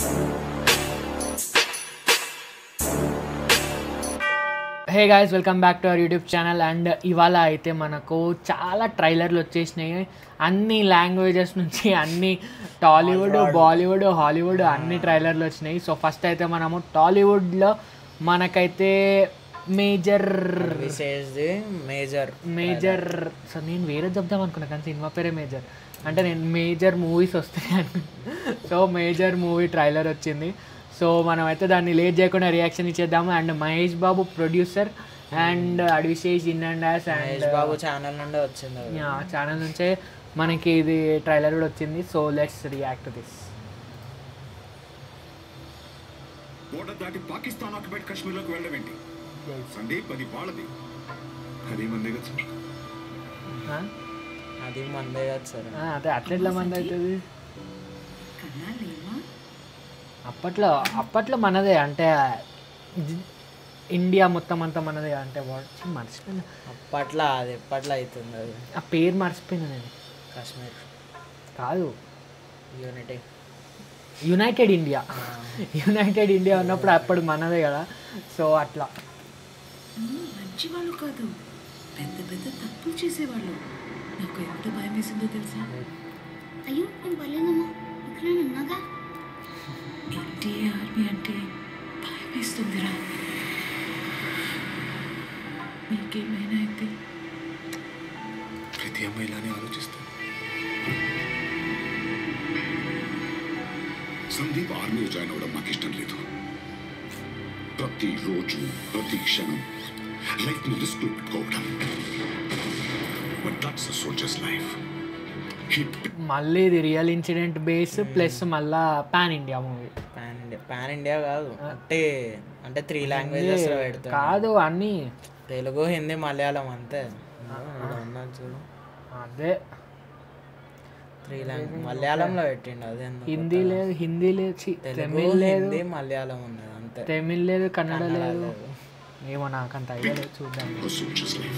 Hey guys welcome back to our YouTube channel and ఇవాళ అయితే మనకు చాలా ట్రైలర్లు వచ్చేసినాయి అన్ని లాంగ్వేజెస్ నుంచి అన్ని టాలీవుడ్ బాలీవుడ్ హాలీవుడ్ అన్ని ట్రైలర్లు వచ్చినాయి సో ఫస్ట్ అయితే మనము టాలీవుడ్లో మనకైతే మేజర్ విశేష్ది మేజర్ మేజర్ సో నేను వేరే చెప్దాం అనుకున్నా కానీ సినిమా పేరే మేజర్ అంటే నేను మేజర్ మూవీస్ వస్తాయి సో మేజర్ మూవీ ట్రైలర్ వచ్చింది సో మనం అయితే దాన్ని లేట్ చేయకుండా రియాక్షన్ ఇచ్చేద్దాము and Mahesh Babu producer and Adivi Sesh in and as and Mahesh Babu channel నుండి వచ్చింది అది. ఛానల్ నుంచే మనకి ఇది ట్రైలర్ కూడా వచ్చింది so let's react this border దాటి పాకిస్తాన్ ఆక్యుపైడ్ కాశ్మీర్లోకి వెళ్ళవేంటి సందీప్ అది వాళ్ళది అది మందే కదా సార్ అది మందే కదా సార్ అదే అట్లెట్ల మంది అవుతుంది అప్పట్లో అప్పట్లో మనదే అంటే జి- ఇండియా మొత్తం అంతా మనదే అంటే వాట్ మర్చిపోయినా అప్పట్లో అది ఎప్పట్లో అవుతుంది అది ఆ పేరు మర్చిపోయినా నేను కాశ్మీర్ కాదు unity united India united India ఉన్నప్పుడు అప్పుడు మనదే కదా సో అట్లా మంచి వాళ్ళు కాదు పెద్ద పెద్ద తప్పులు చేసేవాళ్ళు నాకు ఎంత భయం వేసిందో తెలుసా అయ్యో నేను పర్లేదమ్మా ఇక్కడ ఉన్నాగా ఇండియా ఆర్మీ అంటే భయం వేస్తుందిరా మీకేమైనా అయితే ప్రతి అమ్మాయి ఇలానే ఆలోచిస్తుంది సందీప్ ఆర్మీలో జాయిన్ అవ్వడం నాకు ఇష్టం లేదు ప్రతి రోజు ప్రతి క్షణం లైఫ్ ని రిస్క్ పెట్టుకోవడం బట్ దట్స్ సోల్జర్స్ లైఫ్ మళ్ళీ ఇది రియల్ ఇన్సిడెంట్ బేస్ ప్లస్ మళ్ళా pan India movie pan India pan India కాదు అంటే అంటే త్రీ లాంగ్వేజెస్ లో పెడతాడు కాదు అన్నీ తెలుగు హిందీ మలయాళం అంతే ఉన్నది చూడు అదే త్రీ లాంగ్వేజ్ మలయాళంలో పెట్టిండు అది ఎందుకు హిందీ లేదు హిందీ లేదు ఛీ, తెలుగు తమిళ్ లేదు హిందీ మలయాళం ఉన్నది అంతే తమిళ్ లేదు కన్నడ లేదు లేదు. ఏమో నాకంత ఐడియా లేదు చూద్దాం సోల్జర్స్ లైఫ్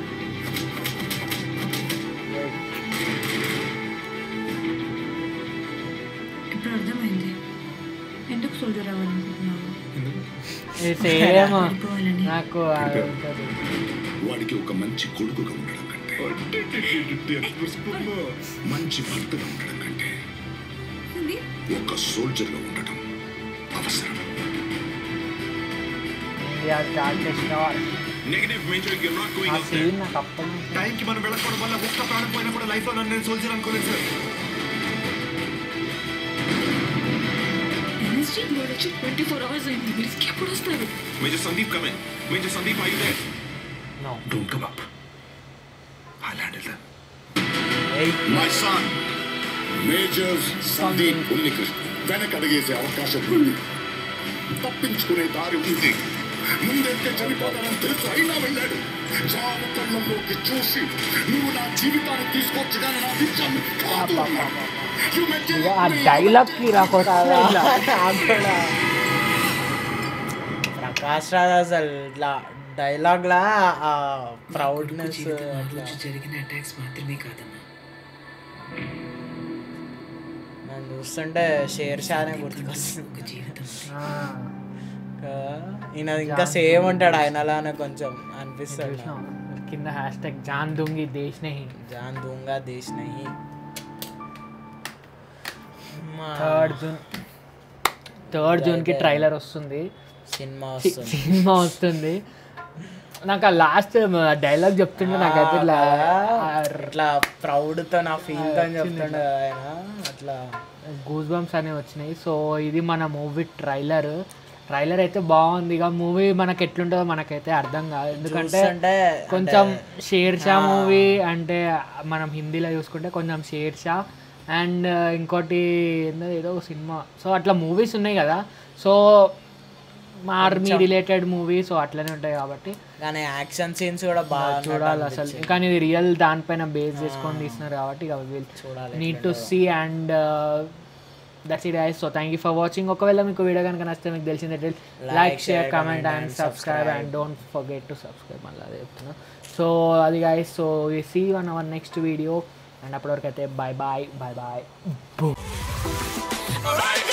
ఇప్పుడు అర్థమైంది ఎందుకు సోల్జర్ అవ్వాలనుకుంటున్నావు సేమ్ పడిపోవాలని నాకు అది ఉంటది. వాడికి ఒక మంచి కొడుకుగా ఉండడం కంటే మంచి భర్తగా ఉండడం కంటే ఒక సోల్జర్గా ఉండటం అవసరం ఇండియా స్టార్ట్ చేసిన negative major you're not going ఆ సీన్ నాకు అప్పటి నుంచి టైంకి మనం వెళ్ళకపోవడం వల్ల ఒక్క ప్రాణం పోయినా కూడా లైఫ్లో నన్ను నేను సోల్జర్ అనుకోలేదు సార్ ఎన్ఎస్జీ లోడ్ వచ్చి ట్వంటీ ఫోర్ అవర్స్ అయింది మీరు ఎప్పుడు వస్తారు major Sandeep come major Sandeep I there No. Don't come up I handle them hey, my son major Sandeep Unnikrishnan వెనక అడిగేసే అవకాశం ఉంది తప్పించుకునే దారి ఉంది ముందైతే చనిపోతానని తెలుసు అయినా వెళ్ళాడు చావు కళ్ళంలోకి చూసి నువ్వు నా జీవితాన్ని తీసుకొచ్చి కానీ నా విషయాన్ని కాదు అన్నాడు. You may ఇక take ఆ me. డైలాగ్ కి రాకొస్తా అక్కడ ప్రకాష్ రాజ్ అసలు ఇట్లా డైలాగ్ లా ఆ ప్రౌడ్నెస్ అట్లా రోజు జరిగిన అటాక్స్ మాత్రమే కాదమ్మా నన్ను చూస్తుంటే షేర్ షానే గుర్తుకొస్తుంది ఒక జీవితం కదా? ఈయన ఇంకా సేమ్ ఉంటాడు ఆయనలానే కొంచెం అనిపిస్తాడు నాకు. కింద హ్యాష్ ట్యాగ్ జాన్ దుంగి దేశ్ నహి జాన్ దూంగా దేశ్ నహి అమ్మా, థర్డ్ జూన్ థర్డ్ జూన్ కి ట్రైలర్ వస్తుంది సినిమా వస్తుంది సినిమా వస్తుంది నాకు ఆ లాస్ట్ డైలాగ్ చెప్తుంటే నాకైతే ఇట్లా ఇట్లా ప్రౌడ్ తో నా ఫీల్ తో చెప్తుండే ఆయన అట్లా గూస్ బంప్స్ అనేవి వచ్చినాయి సో ఇది మన మూవీ ట్రైలర్ ట్రైలర్ అయితే బాగుంది ఇక మూవీ మనకి ఎట్లుంటుందో మనకైతే అర్థం కాదు ఎందుకంటే చూస్తుంటే కొంచెం షేర్ షా మూవీ అంటే మనం హిందీలో చూసుకుంటే కొంచెం షేర్ షా అండ్ ఇంకోటి ఏందో ఏదో ఒక సినిమా సో అట్లా మూవీస్ ఉన్నాయి కదా so army related movie so అట్లనే ఉంటాయి కాబట్టి కానీ యాక్షన్ సీన్స్ కూడా బాగా చూడాలి అసలు కానీ ఇది రియల్ దానిపైన బేస్ చేసుకొని తీస్తున్నారు కాబట్టి ఇక విల్ చూడాలి need to see and that's it guys so thank you for watching ఒకవేళ మీకు వీడియో కనుక నచ్చితే మీకు తెలిసిందే like share comment and subscribe and don't forget to subscribe మళ్ళీ అదే చెప్తున్నా సో అది guys so we see one our next video and అప్పటివరకు అయితే bye bye bye bye Alright,